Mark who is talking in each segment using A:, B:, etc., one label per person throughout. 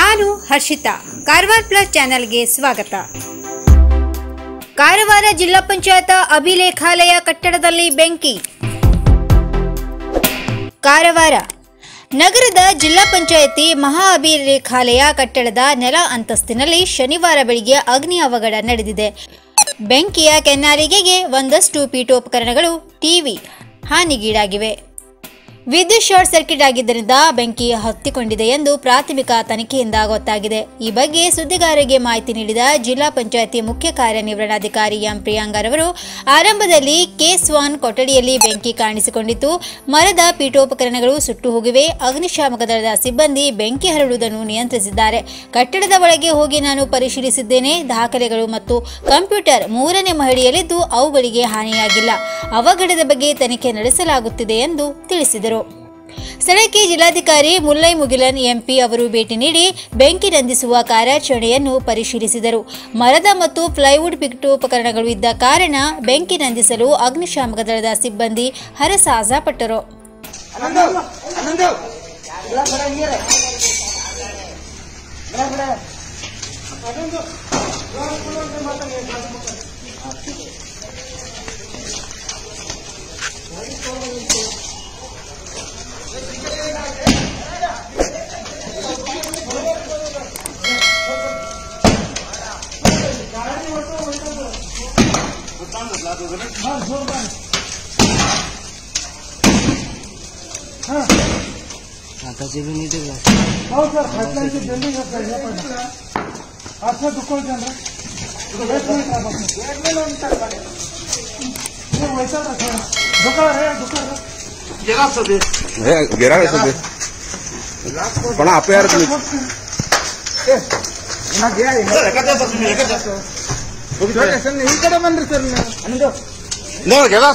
A: ನಾನು ಹರ್ಷಿತಾ ಕಾರವಾರ ಪ್ಲಸ್ ಚಾನೆಲ್ಗೆ ಸ್ವಾಗತ ಕಾರವಾರ ಜಿಲ್ಲಾ ಪಂಚಾಯತ ಅಭಿಲೇಖಾಲಯ ಕಟ್ಟಡದಲ್ಲಿ ಬೆಂಕಿ ಕಾರವಾರ ನಗರದ ಜಿಲ್ಲಾ ಪಂಚಾಯತಿ ಮಹಾ ಅಭಿಲೇಖಾಲಯ ಕಟ್ಟಡದ ನೆಲ ಅಂತಸ್ತಿನಲ್ಲಿ ಶನಿವಾರ ಬೆಳಿಗ್ಗೆ ಅಗ್ನಿ ಅವಘಡ ನಡೆದಿದೆ ಬೆಂಕಿಯ ಕೆನ್ನಾಲಿಗೆಗೆ ಒಂದಷ್ಟು ಪೀಠೋಪಕರಣಗಳು ಟಿವಿ ಹಾನಿಗೀಡಾಗಿವೆ ವಿದ್ಯುತ್ ಶಾರ್ಟ್ ಸರ್ಕ್ಯೂಟ್ ಆಗಿದ್ದರಿಂದ ಬೆಂಕಿ ಹತ್ತಿಕೊಂಡಿದೆ ಎಂದು ಪ್ರಾಥಮಿಕ ತನಿಖೆಯಿಂದ ಗೊತ್ತಾಗಿದೆ ಈ ಬಗ್ಗೆ ಸುದ್ದಿಗಾರರಿಗೆ ಮಾಹಿತಿ ನೀಡಿದ ಜಿಲ್ಲಾ ಪಂಚಾಯತಿ ಮುಖ್ಯ ಕಾರ್ಯನಿರ್ವಹಣಾಧಿಕಾರಿ ಎಂ ಪ್ರಿಯಾಂಗರವರು ಆರಂಭದಲ್ಲಿ ಕೇಸ್ ಒನ್ ಕೊಠಡಿಯಲ್ಲಿ ಬೆಂಕಿ ಕಾಣಿಸಿಕೊಂಡಿತ್ತು ಮರದ ಪೀಠೋಪಕರಣಗಳು ಸುಟ್ಟು ಹೋಗಿವೆ ಅಗ್ನಿಶಾಮಕ ದಳದ ಸಿಬ್ಬಂದಿ ಬೆಂಕಿ ಹರಡುವುದನ್ನು ನಿಯಂತ್ರಿಸಿದ್ದಾರೆ ಕಟ್ಟಡದ ಒಳಗೆ ಹೋಗಿ ನಾನು ಪರಿಶೀಲಿಸಿದ್ದೇನೆ ದಾಖಲೆಗಳು ಮತ್ತು ಕಂಪ್ಯೂಟರ್ ಮೂರನೇ ಮಹಡಿಯಲ್ಲಿದ್ದು ಅವುಗಳಿಗೆ ಹಾನಿಯಾಗಿಲ್ಲ ಅವಘಡದ ಬಗ್ಗೆ ತನಿಖೆ ನಡೆಸಲಾಗುತ್ತಿದೆ ಎಂದು ತಿಳಿಸಿದರು ಸ್ಥಳಕ್ಕೆ ಜಿಲ್ಲಾಧಿಕಾರಿ ಮುಲ್ಲೈ ಮುಗಿಲನ್ ಎಂಪಿ ಅವರು ಭೇಟಿ ನೀಡಿ ಬೆಂಕಿ ನಂದಿಸುವ ಕಾರ್ಯಾಚರಣೆಯನ್ನು ಪರಿಶೀಲಿಸಿದರು ಮರದ ಮತ್ತು ಪ್ಲೈವುಡ್ ಪೀಠೋಪಕರಣಗಳು ಇದ್ದ ಕಾರಣ ಬೆಂಕಿ ನಂದಿಸಲು ಅಗ್ನಿಶಾಮಕ ದಳದ ಸಿಬ್ಬಂದಿ ಹರಸಾಹಸ ಪಟ್ಟರು
B: ಆನಂದು ಆನಂದು ಇಲ್ಲ ಬಡ ನೀರೇ ಬಡ ಬಡ
C: आताचे बी नीट आहे
D: हो सर पाईपलाईनची बिल्डिंग आहे सर हे पण असं दुकान आहे ना एक मिनिट आहे बघ. हे वैसा का सर? दुकान आहे दुकान आहे.
E: હે ગેરાવે છે પણ આપે યાર તમે
B: ನಾ ಗಿರಾಯಿ ಸರ್ ಈ ಕಡೆ ಬನ್ರಿ ಸರ್ ನೀವು ಆನಂದು
E: નો ગેરા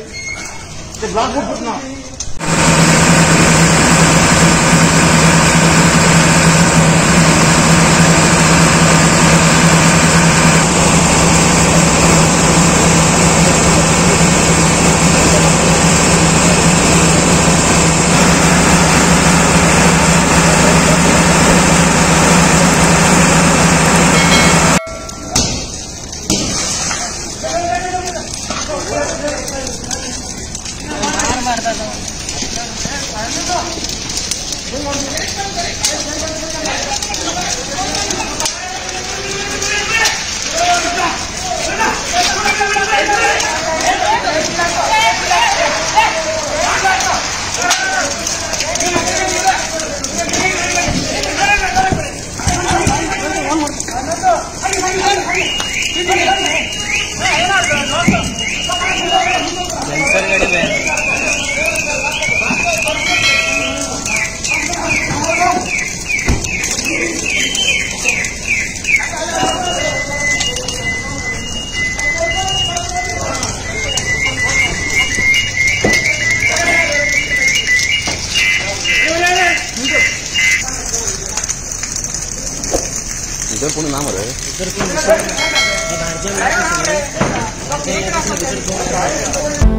C: सेन्सर गाडी बॅन
E: इधर कोणी नाम रे
C: इतर कोण दुसरं हे बाहेरचे लोक सगळे बाहेरच्या याच्यातले दुसरं कोण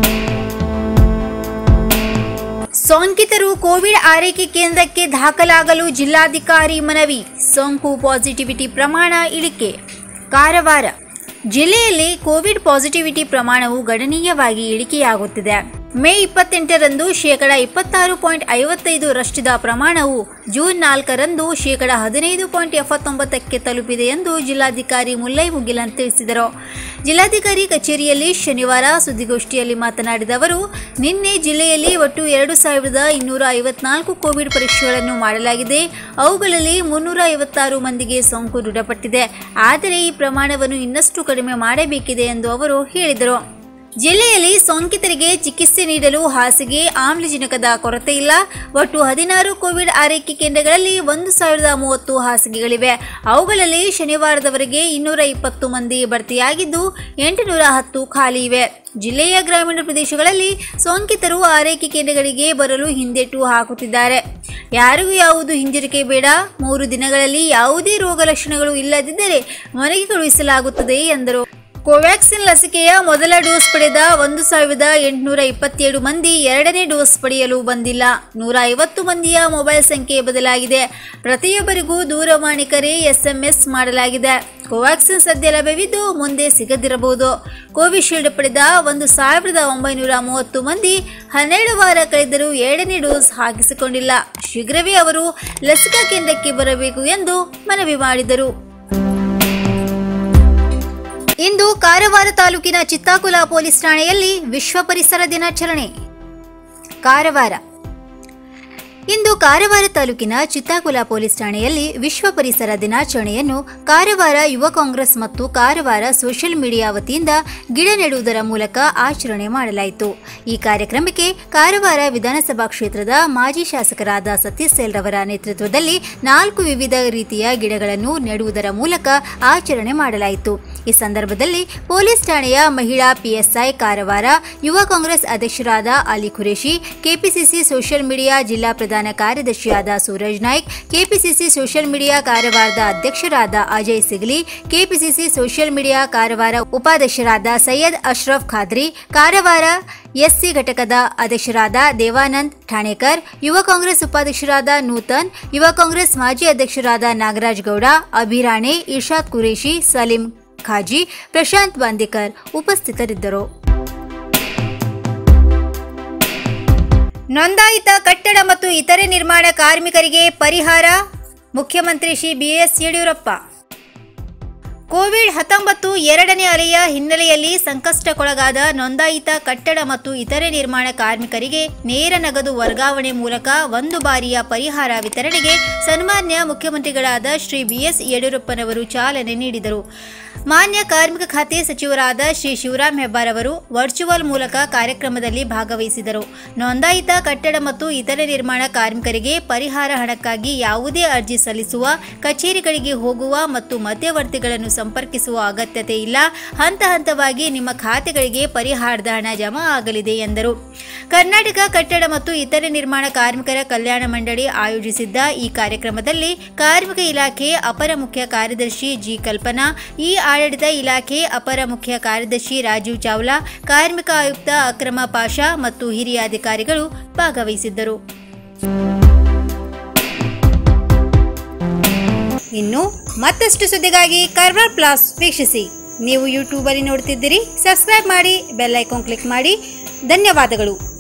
A: ಸೋಂಕಿತರು ಕೋವಿಡ್ ಆರೈಕೆ ಕೇಂದ್ರಕ್ಕೆ ದಾಖಲಾಗಲು ಜಿಲ್ಲಾಧಿಕಾರಿ ಮನವಿ ಸೋಂಕು ಪಾಸಿಟಿವಿಟಿ ಪ್ರಮಾಣ ಇಳಿಕೆ ಕಾರವಾರ ಜಿಲ್ಲೆಯಲ್ಲಿ ಕೋವಿಡ್ ಪಾಸಿಟಿವಿಟಿ ಪ್ರಮಾಣವು ಗಣನೀಯವಾಗಿ ಇಳಿಕೆಯಾಗುತ್ತಿದೆ ಮೇ ಇಪ್ಪತ್ತೆಂಟರಂದು ಶೇಕಡ ಇಪ್ಪತ್ತಾರು ಪಾಯಿಂಟ್ ಐವತ್ತೈದು ರಷ್ಟಿದ ಪ್ರಮಾಣವು ಜೂನ್ ನಾಲ್ಕರಂದು ಶೇಕಡ ಹದಿನೈದು ಪಾಯಿಂಟ್ ಎಪ್ಪತ್ತೊಂಬತ್ತಕ್ಕೆ ತಲುಪಿದೆ ಎಂದು ಜಿಲ್ಲಾಧಿಕಾರಿ ಮುಲ್ಲೈ ಮುಗಿಲನ್ ತಿಳಿಸಿದರು ಜಿಲ್ಲಾಧಿಕಾರಿ ಕಚೇರಿಯಲ್ಲಿ ಶನಿವಾರ ಸುದ್ದಿಗೋಷ್ಠಿಯಲ್ಲಿ ಮಾತನಾಡಿದ ಅವರು ನಿನ್ನೆ ಜಿಲ್ಲೆಯಲ್ಲಿ ಒಟ್ಟು ಎರಡು ಸಾವಿರದ ಇನ್ನೂರ ಐವತ್ನಾಲ್ಕು ಕೋವಿಡ್ ಪರೀಕ್ಷೆಗಳನ್ನು ಮಾಡಲಾಗಿದೆ ಅವುಗಳಲ್ಲಿ ಮುನ್ನೂರ ಐವತ್ತಾರು ಮಂದಿಗೆ ಸೋಂಕು ದೃಢಪಟ್ಟಿದೆ ಆದರೆ ಈ ಪ್ರಮಾಣವನ್ನು ಇನ್ನಷ್ಟು ಕಡಿಮೆ ಮಾಡಬೇಕಿದೆ ಎಂದು ಅವರು ಹೇಳಿದರು ಜಿಲ್ಲೆಯಲ್ಲಿ ಸೋಂಕಿತರಿಗೆ ಚಿಕಿತ್ಸೆ ನೀಡಲು ಹಾಸಿಗೆ ಆಮ್ಲಜನಕದ ಕೊರತೆ ಇಲ್ಲ ಒಟ್ಟು ಹದಿನಾರು ಕೋವಿಡ್ ಆರೈಕೆ ಕೇಂದ್ರಗಳಲ್ಲಿ ಒಂದು ಸಾವಿರದ ಮೂವತ್ತು ಹಾಸಿಗೆಗಳಿವೆ ಅವುಗಳಲ್ಲಿ ಶನಿವಾರದವರೆಗೆ ಇನ್ನೂರ ಇಪ್ಪತ್ತು ಮಂದಿ ಭರ್ತಿಯಾಗಿದ್ದು ಎಂಟುನೂರ ಹತ್ತು ಖಾಲಿ ಇವೆ ಜಿಲ್ಲೆಯ ಗ್ರಾಮೀಣ ಪ್ರದೇಶಗಳಲ್ಲಿ ಸೋಂಕಿತರು ಆರೈಕೆ ಕೇಂದ್ರಗಳಿಗೆ ಬರಲು ಹಿಂದೆಟು ಹಾಕುತ್ತಿದ್ದಾರೆ ಯಾರಿಗೂ ಯಾವುದು ಹಿಂಜರಿಕೆ ಬೇಡ ಮೂರು ದಿನಗಳಲ್ಲಿ ಯಾವುದೇ ರೋಗ ಲಕ್ಷಣಗಳು ಇಲ್ಲದಿದ್ದರೆ ಮನೆಗೆ ಕಳುಹಿಸಲಾಗುತ್ತದೆ ಎಂದರು ಕೋವ್ಯಾಕ್ಸಿನ್ ಲಸಿಕೆಯ ಮೊದಲ ಡೋಸ್ ಪಡೆದ ಒಂದು ಸಾವಿರದ ಎಂಟುನೂರ ಇಪ್ಪತ್ತೇಳು ಮಂದಿ ಎರಡನೇ ಡೋಸ್ ಪಡೆಯಲು ಬಂದಿಲ್ಲ ನೂರ ಐವತ್ತು ಮಂದಿಯ ಮೊಬೈಲ್ ಸಂಖ್ಯೆ ಬದಲಾಗಿದೆ ಪ್ರತಿಯೊಬ್ಬರಿಗೂ ದೂರವಾಣಿ ಕರೆ ಎಸ್ಎಂಎಸ್ ಮಾಡಲಾಗಿದೆ ಕೋವ್ಯಾಕ್ಸಿನ್ ಸದ್ಯ ಲಭ್ಯವಿದ್ದು ಮುಂದೆ ಸಿಗದಿರಬಹುದು ಕೋವಿಶೀಲ್ಡ್ ಪಡೆದ ಒಂದು ಸಾವಿರದ ಒಂಬೈನೂರ ಮೂವತ್ತು ಮಂದಿ ಹನ್ನೆರಡು ವಾರ ಕಳೆದರೂ ಎರಡನೇ ಡೋಸ್ ಹಾಕಿಸಿಕೊಂಡಿಲ್ಲ ಶೀಘ್ರವೇ ಅವರು ಲಸಿಕಾ ಕೇಂದ್ರಕ್ಕೆ ಬರಬೇಕು ಎಂದು ಮನವಿ ಮಾಡಿದರು ಇಂದು ಕಾರವಾರ ತಾಲೂಕಿನ ಚಿತ್ತಾಕುಲ ಪೊಲೀಸ್ ಠಾಣೆಯಲ್ಲಿ ವಿಶ್ವ ಪರಿಸರ ದಿನಾಚರಣೆ ಕಾರವಾರ ಇಂದು ಕಾರವಾರ ತಾಲೂಕಿನ ಚಿತ್ತಾಕುಲ ಪೊಲೀಸ್ ಠಾಣೆಯಲ್ಲಿ ವಿಶ್ವ ಪರಿಸರ ದಿನಾಚರಣೆಯನ್ನು ಕಾರವಾರ ಯುವ ಕಾಂಗ್ರೆಸ್ ಮತ್ತು ಕಾರವಾರ ಸೋಷಿಯಲ್ ಮೀಡಿಯಾ ವತಿಯಿಂದ ಗಿಡ ನೆಡುವುದರ ಮೂಲಕ ಆಚರಣೆ ಮಾಡಲಾಯಿತು ಈ ಕಾರ್ಯಕ್ರಮಕ್ಕೆ ಕಾರವಾರ ವಿಧಾನಸಭಾ ಕ್ಷೇತ್ರದ ಮಾಜಿ ಶಾಸಕರಾದ ಸತೀಶ್ ಸೇಲ್ ರವರ ನೇತೃತ್ವದಲ್ಲಿ ನಾಲ್ಕು ವಿವಿಧ ರೀತಿಯ ಗಿಡಗಳನ್ನು ನೆಡುವುದರ ಮೂಲಕ ಆಚರಣೆ ಮಾಡಲಾಯಿತು ಈ ಸಂದರ್ಭದಲ್ಲಿ ಪೊಲೀಸ್ ಠಾಣೆಯ ಮಹಿಳಾ ಪಿಎಸ್ಐ ಕಾರವಾರ ಯುವ ಕಾಂಗ್ರೆಸ್ ಅಧ್ಯಕ್ಷರಾದ Ali Khureshi KPCC social media ಜಿಲ್ಲಾ ಪ್ರಧಾನ ಕಾರ್ಯದರ್ಶಿಯಾದ Suraj Naik KPCC social media ಕಾರವಾರದ ಅಧ್ಯಕ್ಷರಾದ Ajay Sigli KPCC social media Karwar ಉಪಾಧ್ಯಕ್ಷರಾದ ಸೈಯದ್ ಅಶ್ರಫ್ ಖಾದ್ರಿ ಕಾರವಾರ ಎಸ್ಸಿ ಘಟಕದ ಅಧ್ಯಕ್ಷರಾದ ದೇವಾನಂದ್ ಠಾಣೇಕರ್ ಯುವ ಕಾಂಗ್ರೆಸ್ ಉಪಾಧ್ಯಕ್ಷರಾದ ನೂತನ್ ಯುವ ಕಾಂಗ್ರೆಸ್ ಮಾಜಿ ಅಧ್ಯಕ್ಷರಾದ ನಾಗರಾಜ್ ಗೌಡ ಅಭಿರಾಣೆ ಇರ್ಷಾದ್ ಕುರೇಶಿ ಸಲೀಂ ಖಾಜಿ ಪ್ರಶಾಂತ್ ಬಾಂದೇಕರ್ ಉಪಸ್ಥಿತರಿದ್ದರು ನೋಂದಾಯಿತ ಕಟ್ಟಡ ಮತ್ತು ಇತರೆ ನಿರ್ಮಾಣ ಕಾರ್ಮಿಕರಿಗೆ ಪರಿಹಾರ ಮುಖ್ಯಮಂತ್ರಿ ಶ್ರೀ ಬಿಎಸ್ ಯಡಿಯೂರಪ್ಪ ಕೋವಿಡ್ ಹತ್ತೊಂಬತ್ತು ಎರಡನೇ ಅಲೆಯ ಹಿನ್ನೆಲೆಯಲ್ಲಿ ಸಂಕಷ್ಟಕ್ಕೊಳಗಾದ ನೋಂದಾಯಿತ ಕಟ್ಟಡ ಮತ್ತು ಇತರೆ ನಿರ್ಮಾಣ ಕಾರ್ಮಿಕರಿಗೆ ನೇರ ನಗದು ವರ್ಗಾವಣೆ ಮೂಲಕ ಒಂದು ಬಾರಿಯ ಪರಿಹಾರ ವಿತರಣೆಗೆ ಸನ್ಮಾನ್ಯ ಮುಖ್ಯಮಂತ್ರಿಗಳಾದ ಶ್ರೀ ಬಿಎಸ್ ಯಡಿಯೂರಪ್ಪನವರು ಚಾಲನೆ ನೀಡಿದರು ಮಾನ್ಯ ಕಾರ್ಮಿಕ ಖಾತೆ ಸಚಿವರಾದ ಶ್ರೀ ಶಿವರಾಮ್ ಹೆಬ್ಬಾರ್ ಅವರು ವರ್ಚುವಲ್ ಮೂಲಕ ಕಾರ್ಯಕ್ರಮದಲ್ಲಿ ಭಾಗವಹಿಸಿದರು ನೋಂದಾಯಿತ ಕಟ್ಟಡ ಮತ್ತು ಇತರೆ ನಿರ್ಮಾಣ ಕಾರ್ಮಿಕರಿಗೆ ಪರಿಹಾರ ಹಣಕ್ಕಾಗಿ ಯಾವುದೇ ಅರ್ಜಿ ಸಲ್ಲಿಸುವ ಕಚೇರಿಗಳಿಗೆ ಹೋಗುವ ಮತ್ತು ಮಧ್ಯವರ್ತಿಗಳನ್ನು ಸಂಪರ್ಕಿಸುವ ಅಗತ್ಯತೆ ಇಲ್ಲ ಹಂತ ಹಂತವಾಗಿ ನಿಮ್ಮ ಖಾತೆಗಳಿಗೆ ಪರಿಹಾರದ ಹಣ ಜಮಾ ಆಗಲಿದೆ ಎಂದರು ಕರ್ನಾಟಕ ಕಟ್ಟಡ ಮತ್ತು ಇತರೆ ನಿರ್ಮಾಣ ಕಾರ್ಮಿಕರ ಕಲ್ಯಾಣ ಮಂಡಳಿ ಆಯೋಜಿಸಿದ್ದ ಈ ಕಾರ್ಯಕ್ರಮದಲ್ಲಿ ಕಾರ್ಮಿಕ ಇಲಾಖೆ ಅಪರ ಮುಖ್ಯ ಕಾರ್ಯದರ್ಶಿ ಜಿ ಕಲ್ಪನಾ ಈ ಆಡಳಿತ ಇಲಾಖೆ ಅಪರ ಮುಖ್ಯ ಕಾರ್ಯದರ್ಶಿ ರಾಜೀವ್ ಚಾವ್ಲಾ ಕಾರ್ಮಿಕ ಆಯುಕ್ತ ಅಕ್ರಮ ಪಾಷಾ ಮತ್ತು ಹಿರಿಯ ಅಧಿಕಾರಿಗಳು ಭಾಗವಹಿಸಿದ್ದರು ಇನ್ನು ಮತ್ತಷ್ಟು ಸುದ್ದಿಗಾಗಿ ಕಾರ್ವಾರ್ ಪ್ಲಾಸ್ ವೀಕ್ಷಿಸಿ ನೀವು ಯೂಟ್ಯೂಬಲ್ಲಿ ನೋಡ್ತಿದ್ದೀರಿ ಸಬ್ಸ್ಕ್ರೈಬ್ ಮಾಡಿ ಬೆಲ್ ಐಕಾನ್ ಕ್ಲಿಕ್ ಮಾಡಿ ಧನ್ಯವಾದಗಳು